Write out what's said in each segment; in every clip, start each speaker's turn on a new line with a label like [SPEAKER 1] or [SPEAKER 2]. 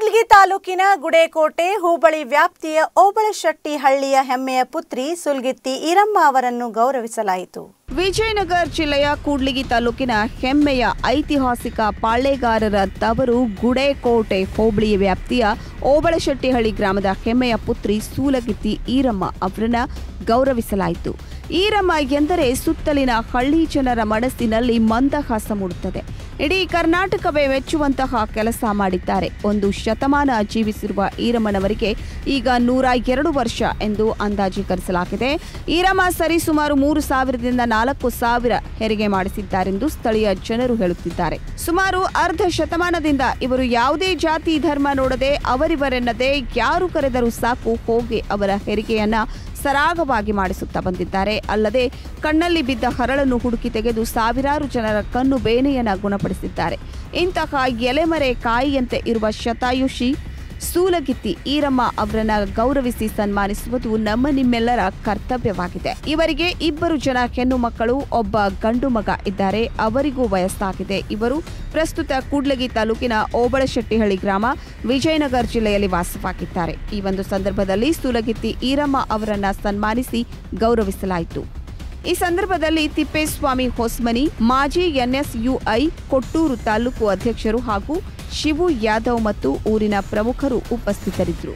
[SPEAKER 1] ಕೂಡ್ಲಿಗಿ ತಾಲೂಕಿನ ಗುಡೇಕೋಟೆ ಹೋಬಳಿ ವ್ಯಾಪ್ತಿಯ ಓಬಳಶೆಟ್ಟಿ ಹಳ್ಳಿಯ ಹೆಮ್ಮೆಯ ಪುತ್ರಿ ಸುಲ್ಗಿತ್ತಿ ಈರಮ್ಮ ಅವರನ್ನು ಗೌರವಿಸಲಾಯಿತು
[SPEAKER 2] ವಿಜಯನಗರ ಜಿಲ್ಲೆಯ ಕೂಡ್ಲಿಗಿ ತಾಲೂಕಿನ ಹೆಮ್ಮೆಯ ಐತಿಹಾಸಿಕ ಪಾಳೆಗಾರರ ತವರು ಗುಡೇಕೋಟೆ ಹೋಬಳಿ ವ್ಯಾಪ್ತಿಯ ಓಬಳಶೆಟ್ಟಿಹಳ್ಳಿ ಗ್ರಾಮದ ಹೆಮ್ಮೆಯ ಪುತ್ರಿ ಸೂಲಗಿತ್ತಿ ಈರಮ್ಮ ಅವರನ್ನ ಗೌರವಿಸಲಾಯಿತು ಈರಮ್ಮ ಎಂದರೆ ಸುತ್ತಲಿನ ಹಳ್ಳಿ ಜನರ ಮನಸ್ಸಿನಲ್ಲಿ ಮಂದಹಾಸ ಮೂಡುತ್ತದೆ ಇಡೀ ಕರ್ನಾಟಕವೇ ಮೆಚ್ಚುವಂತಹ ಕೆಲಸ ಮಾಡಿದ್ದಾರೆ ಒಂದು ಶತಮಾನ ಜೀವಿಸಿರುವ ಈರಮ್ಮನವರಿಗೆ ಈಗ ನೂರ ಎರಡು ವರ್ಷ ಎಂದು ಅಂದಾಜೀಕರಿಸಲಾಗಿದೆ ಈರಮ್ಮ ಸರಿಸುಮಾರು ಮೂರು ಸಾವಿರದಿಂದ ನಾಲ್ಕು ಸಾವಿರ ಹೆರಿಗೆ ಮಾಡಿಸಿದ್ದಾರೆಂದು ಸ್ಥಳೀಯ ಜನರು ಹೇಳುತ್ತಿದ್ದಾರೆ ಸುಮಾರು ಅರ್ಧ ಶತಮಾನದಿಂದ ಇವರು ಯಾವುದೇ ಜಾತಿ ಧರ್ಮ ನೋಡದೆ ಅವರಿವರೆನ್ನದೆ ಯಾರು ಕರೆದರೂ ಸಾಕು ಹೋಗಿ ಅವರ ಹೆರಿಗೆಯನ್ನ ಸರಾಗವಾಗಿ ಮಾಡಿಸುತ್ತಾ ಬಂದಿದ್ದಾರೆ ಅಲ್ಲದೆ ಕಣ್ಣಲ್ಲಿ ಬಿದ್ದ ಹರಳನ್ನು ಹುಡುಕಿ ತೆಗೆದು ಸಾವಿರಾರು ಜನರ ಕಣ್ಣು ಬೇನೆಯನ್ನ ಗುಣಪಡಿಸಿದ್ದಾರೆ ಇಂತಹ ಎಲೆಮರೆ ಕಾಯಿಯಂತೆ ಇರುವ ಶತಾಯುಷಿ ಸೂಲಗಿತ್ತಿ ಈರಮ್ಮ ಅವರನ್ನ ಗೌರವಿಸಿ ಸನ್ಮಾನಿಸುವುದು ನಮ್ಮ ನಿಮ್ಮೆಲ್ಲರ ಕರ್ತವ್ಯವಾಗಿದೆ ಇವರಿಗೆ ಇಬ್ಬರು ಜನ ಹೆಣ್ಣು ಮಕ್ಕಳು ಒಬ್ಬ ಗಂಡು ಮಗ ಇದ್ದಾರೆ ಅವರಿಗೂ ವಯಸ್ಸಾಗಿದೆ ಇವರು ಪ್ರಸ್ತುತ ಕೂಡ್ಲಗಿ ತಾಲೂಕಿನ ಓಬಳಶೆಟ್ಟಿಹಳ್ಳಿ ಗ್ರಾಮ ವಿಜಯನಗರ ಜಿಲ್ಲೆಯಲ್ಲಿ ವಾಸವಾಗಿದ್ದಾರೆ ಈ ಒಂದು ಸಂದರ್ಭದಲ್ಲಿ ಸೂಲಗಿತ್ತಿ ಈರಮ್ಮ ಅವರನ್ನ ಸನ್ಮಾನಿಸಿ ಗೌರವಿಸಲಾಯಿತು ಈ ಸಂದರ್ಭದಲ್ಲಿ ತಿಪ್ಪೇಸ್ವಾಮಿ ಹೊಸ್ಮನಿ ಮಾಜಿ ಎನ್ಎಸ್ಯುಐ ಕೊಟ್ಟೂರು ತಾಲೂಕು ಅಧ್ಯಕ್ಷರು ಹಾಗೂ ಶಿವು ಯಾದವ್ ಮತ್ತು ಊರಿನ ಪ್ರಮುಖರು ಉಪಸ್ಥಿತರಿದ್ದರು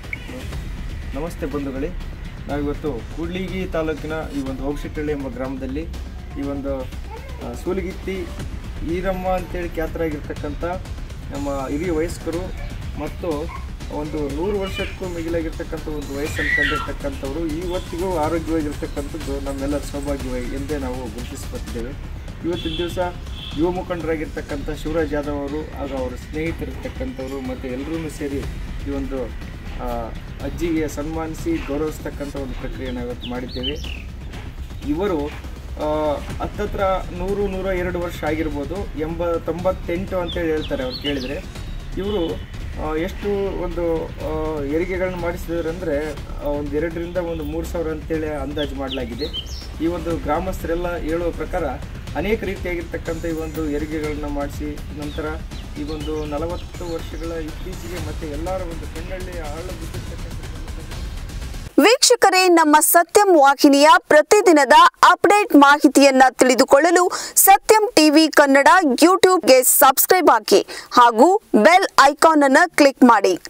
[SPEAKER 3] ನಮಸ್ತೆ ಬಂಧುಗಳೇ ನಾವಿವತ್ತು ಕೂಡ್ಲಿಗಿ ತಾಲೂಕಿನ ಈ ಒಂದು ಹೋಗಶೆಟ್ಟಳ್ಳಿ ಎಂಬ ಗ್ರಾಮದಲ್ಲಿ ಈ ಒಂದು ಆ, ಸೂಲಿಗಿತ್ತಿ ಈರಮ್ಮ ಅಂತೇಳಿ ಖ್ಯಾತರಾಗಿರ್ತಕ್ಕಂಥ ನಮ್ಮ ಹಿರಿಯ ವಯಸ್ಕರು ಮತ್ತು ಒಂದು ನೂರು ವರ್ಷಕ್ಕೂ ಮಿಗಿಲಾಗಿರ್ತಕ್ಕಂಥ ಒಂದು ವಯಸ್ಸನ್ನು ಕಂಡಿರ್ತಕ್ಕಂಥವ್ರು ಇವತ್ತಿಗೂ ಆರೋಗ್ಯವಾಗಿರ್ತಕ್ಕಂಥದ್ದು ನಮ್ಮೆಲ್ಲರ ಸೌಭಾಗ್ಯವಾಗಿ ಎಂದೇ ನಾವು ಗುರುತಿಸ್ಕೊತಿದ್ದೇವೆ ಇವತ್ತಿನ ದಿವಸ ಯುವ ಮುಖಂಡರಾಗಿರ್ತಕ್ಕಂಥ ಶಿವರಾಜ್ ಯಾದವ್ ಅವರು ಹಾಗೂ ಅವರ ಸ್ನೇಹಿತರಿರ್ತಕ್ಕಂಥವ್ರು ಮತ್ತು ಎಲ್ಲರೂ ಸೇರಿ ಈ ಒಂದು ಆ, ಅಜ್ಜಿಗೆ ಸನ್ಮಾನಿಸಿ ಗೌರವಿಸ್ತಕ್ಕಂಥ ಒಂದು ಪ್ರಕ್ರಿಯೆ ನಾವು ಇವತ್ತು ಮಾಡಿದ್ದೇವೆ ಇವರು ಆ, ಹತ್ತತ್ರ ನೂರು ನೂರ ಎರಡು ವರ್ಷ ಆಗಿರ್ಬೋದು ಎಂಬ ತೊಂಬತ್ತೆಂಟು ಅಂತೇಳಿ ಹೇಳ್ತಾರೆ ಅವ್ರು ಕೇಳಿದರೆ ಇವರು ಎಷ್ಟು ಒಂದು ಆ, ಹೆರಿಗೆಗಳನ್ನ ಮಾಡಿಸಿದ್ರು ಅಂದರೆ ಒಂದು ಎರಡರಿಂದ ಒಂದು ಮೂರು ಸಾವಿರ ಅಂತೇಳಿ ಅಂದಾಜು ಮಾಡಲಾಗಿದೆ ಈ ಒಂದು ಗ್ರಾಮಸ್ಥರೆಲ್ಲ ಹೇಳುವ ಪ್ರಕಾರ ಅನೇಕ ರೀತಿಯಾಗಿರ್ತಕ್ಕಂಥ ಈ ಒಂದು ಹೆರಿಗೆಗಳನ್ನ ಮಾಡಿಸಿ ನಂತರ ಈ ಒಂದು ನಲವತ್ತು ವರ್ಷಗಳ ಇತ್ತೀಚೆಗೆ ಮತ್ತು ಎಲ್ಲರ ಒಂದು ಕಣ್ಣಲ್ಲಿ ಆಳ ಬಿದ್ದಿರ್ತಕ್ಕಂಥ
[SPEAKER 1] ವೀಕ್ಷಕರೇ ನಮ್ಮ ಸತ್ಯಂ ವಾಹಿನಿಯ ಪ್ರತಿದಿನದ ಅಪ್ಡೇಟ್ ಮಾಹಿತಿಯನ್ನ ತಿಳಿದುಕೊಳ್ಳಲು ಸತ್ಯಂ ಟಿವಿ ಕನ್ನಡ ಯೂಟ್ಯೂಬ್ಗೆ ಸಬ್ಸ್ಕ್ರೈಬ್ ಹಾಕಿ ಹಾಗೂ ಬೆಲ್ ಐಕಾನ್ ಅನ್ನು ಕ್ಲಿಕ್ ಮಾಡಿ